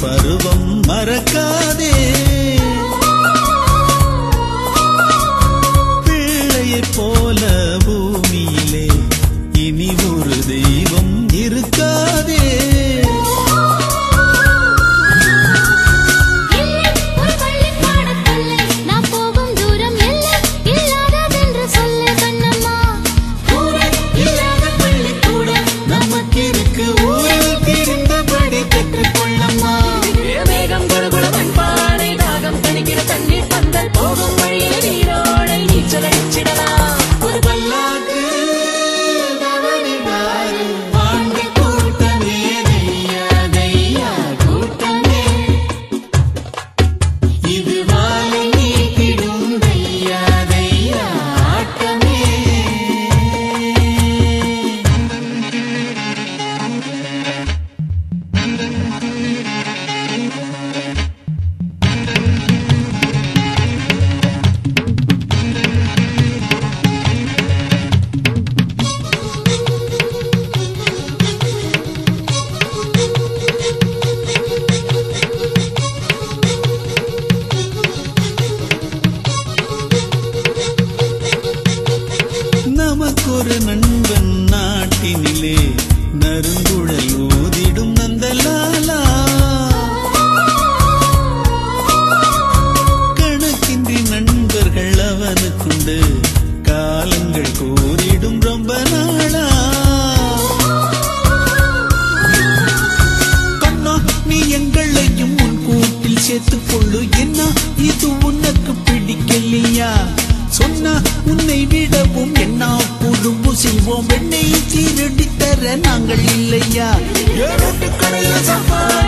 பருவம் மறக்காதே பிள்ளையைப் போல பூமியிலே இனி ஒரு தெய்வம் இருக்காதே இல்லை ஒரு பள்ளிப்பாடத் தொல்லை நாம் போகும் தூரம் எல்லை இல்லாததென்று சொல்ல கண்ணம்மா தூரம் இல்லாத பள்ளிக்கூடம் நமக்கு இருக்கு ஊரில் தெரிந்தபடி பெற்றுக்கொள்ளம்மா மேகம் குடுகுடு மண்பானை தாகம் தணிக்கிற தண்ணீர் பந்தல் போகும் வழியில் நீரோடை நீச்சல் அடிச்சிடலாம் ஒரு பல்லாக்கு தவறினாரு ஆண்ட கூட்டமே தையா தையா கூட்டமே இது வாழை நீட்டிடும் தையா தையா ஆட்டமே நமக்கொரு நண்பன் நாட்டினிலே நறுங்குழல் ஊதிடும் நந்தலாலா கணக்கின்றி நண்பர்கள் அவனுக்குண்டு காலங்கள் கூறிடும் ரொம்ப நாளா கண்ணா நீ எங்களையும் உன் கூட்டில் சேர்த்துக் கொள்ளு என்ன இது உனக்கு பிடிக்கலையா சொன்னா உன்னை விடவும் என்ன குடும்பு செய்வோம் வெண்ணெய் சீரடி தர நாங்கள் இல்லையா ஏழு கடையில் சாப்பாடு